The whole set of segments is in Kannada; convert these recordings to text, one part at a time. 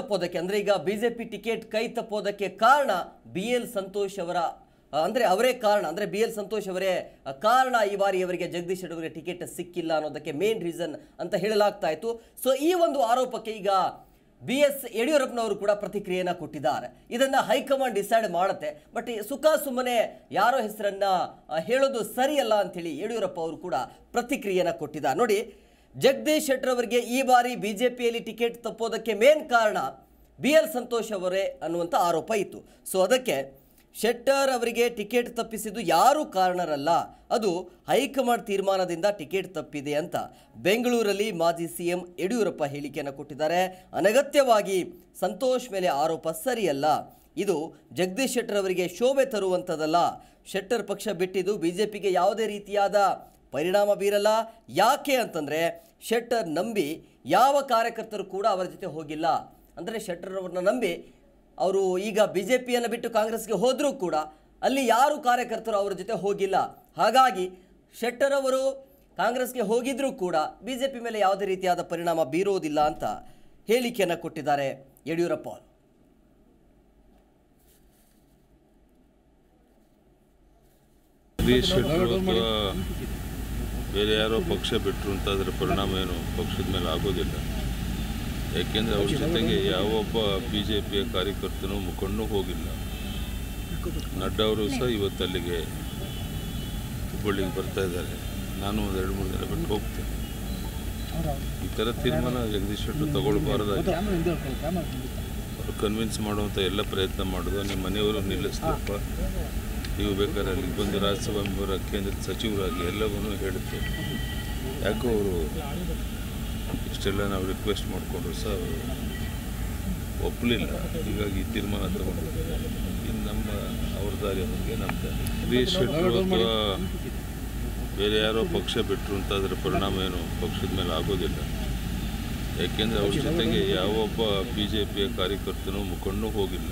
ತಪ್ಪೋದಕ್ಕೆ ಅಂದರೆ ಈಗ ಬಿ ಜೆ ಪಿ ಟಿಕೆಟ್ ಕೈ ತಪ್ಪೋದಕ್ಕೆ ಕಾರಣ ಬಿ ಎಲ್ ಸಂತೋಷ್ ಅವರ ಆ, ಅಂದ್ರೆ ಅವರೇ ಕಾರಣ ಅಂದ್ರೆ ಬಿ ಎಲ್ ಸಂತೋಷ್ ಅವರೇ ಆ, ಕಾರಣ ಈ ಬಾರಿ ಅವರಿಗೆ ಜಗದೀಶ್ ಶೆಟ್ಟರ್ ಅವರಿಗೆ ಟಿಕೆಟ್ ಸಿಕ್ಕಿಲ್ಲ ಅನ್ನೋದಕ್ಕೆ ಮೇನ್ ರೀಸನ್ ಅಂತ ಹೇಳಲಾಗ್ತಾ ಇತ್ತು ಸೊ ಈ ಒಂದು ಆರೋಪಕ್ಕೆ ಈಗ ಬಿ ಎಸ್ ಯಡಿಯೂರಪ್ಪನವರು ಕೂಡ ಪ್ರತಿಕ್ರಿಯೆಯನ್ನ ಕೊಟ್ಟಿದ್ದಾರೆ ಇದನ್ನ ಹೈಕಮಾಂಡ್ ಡಿಸೈಡ್ ಮಾಡುತ್ತೆ ಬಟ್ ಸುಖ ಸುಮ್ಮನೆ ಯಾರೋ ಹೆಸರನ್ನ ಆ, ಹೇಳೋದು ಸರಿಯಲ್ಲ ಅಂತೇಳಿ ಯಡಿಯೂರಪ್ಪ ಅವರು ಕೂಡ ಪ್ರತಿಕ್ರಿಯೆಯನ್ನ ಕೊಟ್ಟಿದ್ದಾರೆ ನೋಡಿ ಜಗದೀಶ್ ಶೆಟ್ಟರ್ ಅವರಿಗೆ ಈ ಬಾರಿ ಬಿಜೆಪಿಯಲ್ಲಿ ಟಿಕೆಟ್ ತಪ್ಪೋದಕ್ಕೆ ಮೇನ್ ಕಾರಣ ಬಿ ಎಲ್ ಸಂತೋಷ್ ಅವರೇ ಅನ್ನುವಂಥ ಆರೋಪ ಇತ್ತು ಸೊ ಅದಕ್ಕೆ ಶೆಟ್ಟರ್ ಅವರಿಗೆ ಟಿಕೆಟ್ ತಪ್ಪಿಸಿದ್ದು ಯಾರೂ ಕಾರಣರಲ್ಲ ಅದು ಹೈಕಮಾಂಡ್ ತೀರ್ಮಾನದಿಂದ ಟಿಕೆಟ್ ತಪ್ಪಿದೆ ಅಂತ ಬೆಂಗಳೂರಲ್ಲಿ ಮಾಜಿ ಸಿಎಂ ಯಡಿಯೂರಪ್ಪ ಹೇಳಿಕೆಯನ್ನು ಕೊಟ್ಟಿದ್ದಾರೆ ಅನಗತ್ಯವಾಗಿ ಸಂತೋಷ್ ಮೇಲೆ ಆರೋಪ ಸರಿಯಲ್ಲ ಇದು ಜಗದೀಶ್ ಶೆಟ್ಟರ್ ಅವರಿಗೆ ಶೋಭೆ ತರುವಂಥದ್ದಲ್ಲ ಶೆಟ್ಟರ್ ಪಕ್ಷ ಬಿಟ್ಟಿದ್ದು ಬಿಜೆಪಿಗೆ ಯಾವುದೇ ರೀತಿಯಾದ ಪರಿಣಾಮ ಬೀರಲ್ಲ ಯಾಕೆ ಅಂತಂದರೆ ಶೆಟ್ಟರ್ ನಂಬಿ ಯಾವ ಕಾರ್ಯಕರ್ತರು ಕೂಡ ಅವರ ಜೊತೆ ಹೋಗಿಲ್ಲ ಅಂದರೆ ಶೆಟ್ಟರ್ ಅವ್ರನ್ನ ನಂಬಿ ಅವರು ಈಗ ಬಿ ಜೆ ಪಿಯನ್ನು ಬಿಟ್ಟು ಕಾಂಗ್ರೆಸ್ಗೆ ಹೋದರೂ ಕೂಡ ಅಲ್ಲಿ ಯಾರು ಕಾರ್ಯಕರ್ತರು ಅವರ ಜೊತೆ ಹೋಗಿಲ್ಲ ಹಾಗಾಗಿ ಶೆಟ್ಟರ್ ಅವರು ಕಾಂಗ್ರೆಸ್ಗೆ ಹೋಗಿದ್ರೂ ಕೂಡ ಬಿ ಜೆ ಪಿ ಮೇಲೆ ಯಾವುದೇ ರೀತಿಯಾದ ಪರಿಣಾಮ ಬೀರೋದಿಲ್ಲ ಅಂತ ಹೇಳಿಕೆಯನ್ನು ಕೊಟ್ಟಿದ್ದಾರೆ ಯಡಿಯೂರಪ್ಪ ಅವರು ಜಗದೀಶ್ ಶೆಟ್ಟರು ಅಥವಾ ಬೇರೆ ಯಾರೋ ಪಕ್ಷ ಬಿಟ್ಟರು ಅಂತ ಅದರ ಪರಿಣಾಮ ಏನು ಪಕ್ಷದ ಮೇಲೆ ಆಗೋದಿಲ್ಲ ಯಾಕೆಂದರೆ ಅವ್ರ ಜೊತೆಗೆ ಯಾವೊಬ್ಬ ಬಿ ಜೆ ಪಿಯ ಕಾರ್ಯಕರ್ತನೂ ಮುಖಂಡನೂ ಹೋಗಿಲ್ಲ ನಡ್ಡಾ ಅವರು ಸಹ ಇವತ್ತು ಅಲ್ಲಿಗೆ ಹುಬ್ಬಳ್ಳಿಗೆ ಬರ್ತಾ ಇದ್ದಾರೆ ನಾನು ಒಂದು ಎರಡು ಮೂರು ದಿನ ಬಿಟ್ಟು ಹೋಗ್ತೇನೆ ಈ ಥರ ತೀರ್ಮಾನ ಜಗದೀಶ್ ಶೆಟ್ಟರು ತಗೊಳ್ಬಾರ್ದಾಗಿ ಅವ್ರು ಕನ್ವಿನ್ಸ್ ಮಾಡುವಂಥ ಎಲ್ಲ ಪ್ರಯತ್ನ ಮಾಡೋದು ನಿಮ್ಮ ಮನೆಯವರು ನಿಲ್ಲಿಸ್ತೀರಪ್ಪ ನೀವು ಬೇಕಾದ್ರೆ ಅಲ್ಲಿಗೆ ಬಂದು ರಾಜ್ಯಸಭಾ ಮೆಂಬರ್ ಕೇಂದ್ರದ ಸಚಿವರಾಗಿ ಎಲ್ಲವನ್ನೂ ಹೇಳುತ್ತೆ ಯಾಕೋ ಅವರು ಇಷ್ಟೆಲ್ಲ ನಾವು ರಿಕ್ವೆಸ್ಟ್ ಮಾಡಿಕೊಂಡ್ರು ಸಹ ಅವರು ಒಪ್ಪಲಿಲ್ಲ ಹೀಗಾಗಿ ಈ ತೀರ್ಮಾನ ತಗೊಂಡಿದ್ದಾರೆ ಇನ್ನು ನಮ್ಮ ಅವ್ರ ದಾರಿ ಅವ್ರಿಗೆ ನಮ್ಮ ದಾರಿ ಜಗದೀಶ್ ಶೆಟ್ಟರು ಅಥವಾ ಬೇರೆ ಯಾರೋ ಪಕ್ಷ ಬಿಟ್ಟರು ಅಂತ ಅದರ ಪರಿಣಾಮ ಏನು ಪಕ್ಷದ ಮೇಲೆ ಆಗೋದಿಲ್ಲ ಯಾಕೆಂದರೆ ಅವ್ರ ಜೊತೆಗೆ ಯಾವೊಬ್ಬ ಬಿ ಜೆ ಪಿಯ ಕಾರ್ಯಕರ್ತನೂ ಮುಖಂಡನೂ ಹೋಗಿಲ್ಲ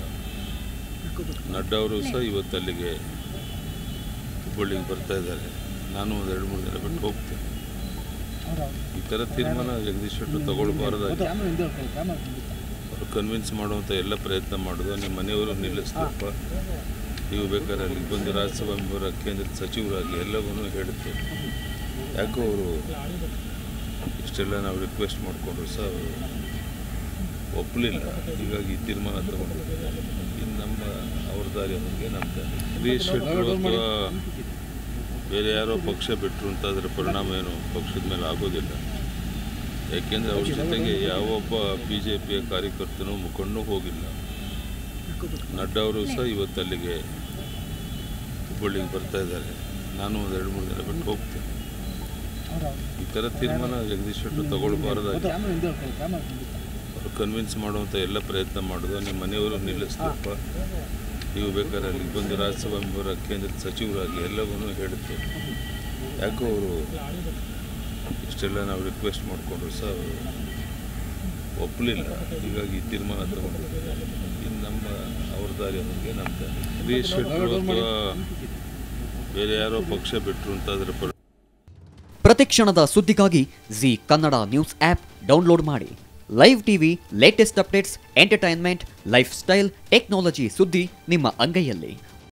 ನಡ್ಡಾ ಅವರು ಸಹ ಇವತ್ತು ಅಲ್ಲಿಗೆ ಹುಬ್ಬಳ್ಳಿಗೆ ಬರ್ತಾ ಇದ್ದಾರೆ ನಾನು ಒಂದು ಎರಡು ಮೂರು ದಿನ ಬಿಟ್ಟು ಹೋಗ್ತೇನೆ ಈ ಥರ ತೀರ್ಮಾನ ಜಗದೀಶ್ ಶೆಟ್ಟರು ತಗೊಳ್ಬಾರ್ದಾಗಿ ಅವ್ರು ಕನ್ವಿನ್ಸ್ ಮಾಡುವಂಥ ಎಲ್ಲ ಪ್ರಯತ್ನ ಮಾಡೋದು ನಿಮ್ಮ ಮನೆಯವರು ನಿಲ್ಲಿಸ್ತೀರಪ್ಪ ನೀವು ಬೇಕಾದ್ರೆ ಅಲ್ಲಿಗೆ ಬಂದು ರಾಜ್ಯಸಭಾ ಮೆಂಬರ್ ಕೇಂದ್ರದ ಸಚಿವರಾಗಿ ಎಲ್ಲವನ್ನೂ ಹೇಳುತ್ತೆ ಯಾಕೋ ಅವರು ಇಷ್ಟೆಲ್ಲ ನಾವು ರಿಕ್ವೆಸ್ಟ್ ಮಾಡಿಕೊಂಡ್ರು ಸಹ ಅವರು ಒಪ್ಪಲಿಲ್ಲ ಹೀಗಾಗಿ ಈ ತೀರ್ಮಾನ ತಗೊಂಡಿದ್ದಾರೆ ಇನ್ನು ನಮ್ಮ ಅವ್ರ ದಾರಿ ಅವ್ರಿಗೆ ನಮ್ಮ ದಾರಿ ಜಗದೀಶ್ ಶೆಟ್ಟರು ಅಥವಾ ಬೇರೆ ಯಾರೋ ಪಕ್ಷ ಬಿಟ್ಟರು ಅಂತ ಅದರ ಪರಿಣಾಮ ಏನು ಪಕ್ಷದ ಮೇಲೆ ಆಗೋದಿಲ್ಲ ಯಾಕೆಂದರೆ ಅವ್ರ ಜೊತೆಗೆ ಯಾವೊಬ್ಬ ಬಿ ಜೆ ಪಿಯ ಕಾರ್ಯಕರ್ತನೂ ಮುಖಂಡನೂ ಹೋಗಿಲ್ಲ ನಡ್ಡಾ ಅವರು ಸಹ ಇವತ್ತು ಅಲ್ಲಿಗೆ ಹುಬ್ಬಳ್ಳಿಗೆ ಬರ್ತಾ ಇದ್ದಾರೆ ನಾನು ಒಂದು ಎರಡು ಮೂರು ದಿನ ಬಿಟ್ಟು ಹೋಗ್ತೇನೆ ಈ ಥರ ತೀರ್ಮಾನ ಜಗದೀಶ್ ಶೆಟ್ಟರು ತಗೊಳ್ಬಾರ್ದಾಗಿ ಅವ್ರು ಕನ್ವಿನ್ಸ್ ಮಾಡುವಂಥ ಎಲ್ಲ ಪ್ರಯತ್ನ ಮಾಡೋದು ನಿಮ್ಮ ಮನೆಯವರು ನಿಲ್ಲಿಸ್ತೀರಪ್ಪ ನೀವು ಬೇಕಾದ್ರೆ ಅಲ್ಲಿಗೆ ಬಂದು ರಾಜ್ಯಸಭಾ ಮೆಂಬರ್ ಕೇಂದ್ರದ ಸಚಿವರಾಗಿ ಎಲ್ಲವನ್ನೂ ಹೇಳುತ್ತೆ ಯಾಕೋ ಅವರು ಇಷ್ಟೆಲ್ಲ ನಾವು ರಿಕ್ವೆಸ್ಟ್ ಮಾಡಿಕೊಂಡ್ರು ಸಹ ಅವರು ಒಪ್ಪಲಿಲ್ಲ ಹೀಗಾಗಿ ಈ ತೀರ್ಮಾನ ತಗೊಂಡಿದ್ದಾರೆ ಇನ್ನು ನಮ್ಮ ಅವ್ರ ದಾರಿ ಅವ್ರಿಗೆ ನಮ್ಮ ದಾರಿ ಜಗದೀಶ್ ಶೆಟ್ಟರು ಅಥವಾ ಬೇರೆ ಯಾರೋ ಪಕ್ಷ ಬಿಟ್ಟರು ಅಂತ ಅದರ ಪರಿಣಾಮ ಪ್ರತಿಕ್ಷಣದ ಸುದ್ದಿಗಾಗಿ Zee Kannada news app download ಮಾಡಿ live TV latest updates entertainment lifestyle technology ಸುದ್ದಿ ನಿಮ್ಮ ಅಂಗೈಯಲ್ಲಿ